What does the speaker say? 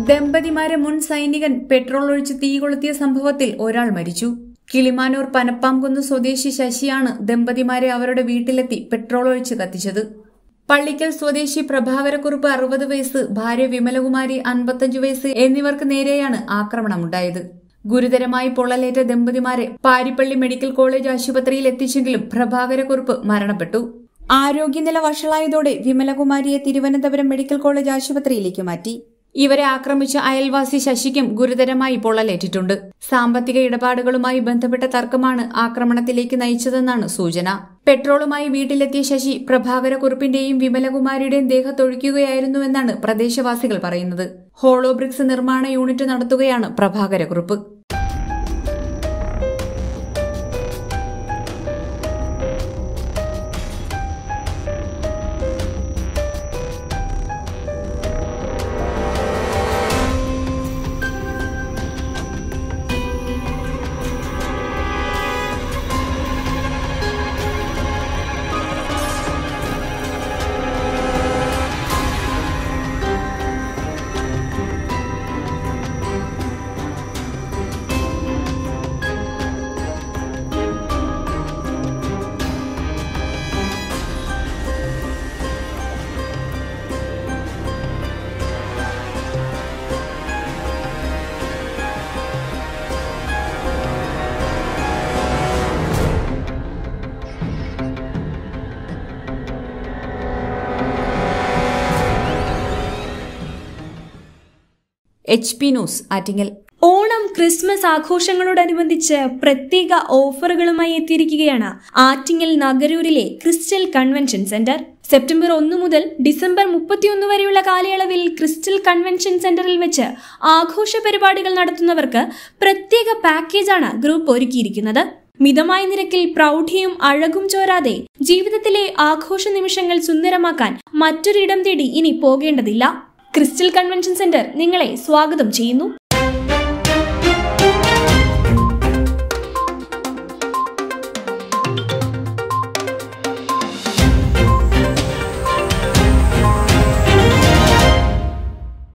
ദമ്പതിമാരെ മുൻ സൈനികൻ പെട്രോൾ ഒഴിച്ച് തീ കൊളുത്തിയ സംഭവത്തിൽ ഒരാൾ മരിച്ചു കിളിമാനൂർ പനപ്പാംകുന്ന് സ്വദേശി ശശിയാണ് ദമ്പതിമാരെ അവരുടെ വീട്ടിലെത്തി പെട്രോൾ ഒഴിച്ച് കത്തിച്ചത് പള്ളിക്കൽ സ്വദേശി പ്രഭാകരക്കുറുപ്പ് അറുപത് വയസ്സ് ഭാര്യ വിമലകുമാരി അൻപത്തഞ്ചു വയസ്സ് എന്നിവർക്ക് നേരെയാണ് ആക്രമണമുണ്ടായത് ഗുരുതരമായി പൊള്ളലേറ്റ ദമ്പതിമാരെ പാരിപ്പള്ളി മെഡിക്കൽ കോളേജ് ആശുപത്രിയിൽ എത്തിച്ചെങ്കിലും പ്രഭാകരക്കുറുപ്പ് മരണപ്പെട്ടു ആരോഗ്യനില വഷളായതോടെ വിമലകുമാരിയെ തിരുവനന്തപുരം മെഡിക്കൽ കോളേജ് ആശുപത്രിയിലേക്ക് മാറ്റി ഇവരെ ആക്രമിച്ച അയൽവാസി ശശിക്കും ഗുരുതരമായി പൊള്ളലേറ്റിട്ടുണ്ട് സാമ്പത്തിക ഇടപാടുകളുമായി ബന്ധപ്പെട്ട തർക്കമാണ് ആക്രമണത്തിലേക്ക് നയിച്ചതെന്നാണ് സൂചന പെട്രോളുമായി വീട്ടിലെത്തിയ ശശി പ്രഭാകരക്കുറുപ്പിന്റെയും വിമലകുമാരിയുടെയും ദേഹത്തൊഴിക്കുകയായിരുന്നുവെന്നാണ് പ്രദേശവാസികൾ പറയുന്നത് ഹോളോബ്രിക്സ് നിർമ്മാണ യൂണിറ്റ് നടത്തുകയാണ് Prabhakara Kurup H P news Attingal Onam Christmas ആഘോഷങ്ങളോടനുബന്ധിച്ച് പ്രത്യേക ഓഫറുകളുമായി എത്തിയിരിക്കുകയാണ് ആറ്റിങ്ങൽ നഗരൂരിലെ ക്രിസ്റ്റൽ കൺവെൻഷൻ സെന്റർ സെപ്റ്റംബർ ഒന്ന് മുതൽ ഡിസംബർ മുപ്പത്തിയൊന്ന് വരെയുള്ള കാലയളവിൽ ക്രിസ്റ്റൽ കൺവെൻഷൻ സെന്ററിൽ വെച്ച് ആഘോഷ പരിപാടികൾ നടത്തുന്നവർക്ക് പ്രത്യേക പാക്കേജാണ് ഗ്രൂപ്പ് ഒരുക്കിയിരിക്കുന്നത് മിതമായ നിരക്കിൽ പ്രൗഢിയും അഴകും ചോരാതെ ജീവിതത്തിലെ ആഘോഷ നിമിഷങ്ങൾ സുന്ദരമാക്കാൻ മറ്റൊരിടം തേടി ഇനി പോകേണ്ടതില്ല ക്രിസ്റ്റൽ കൺവെൻഷൻ സെന്റർ നിങ്ങളെ സ്വാഗതം ചെയ്യുന്നു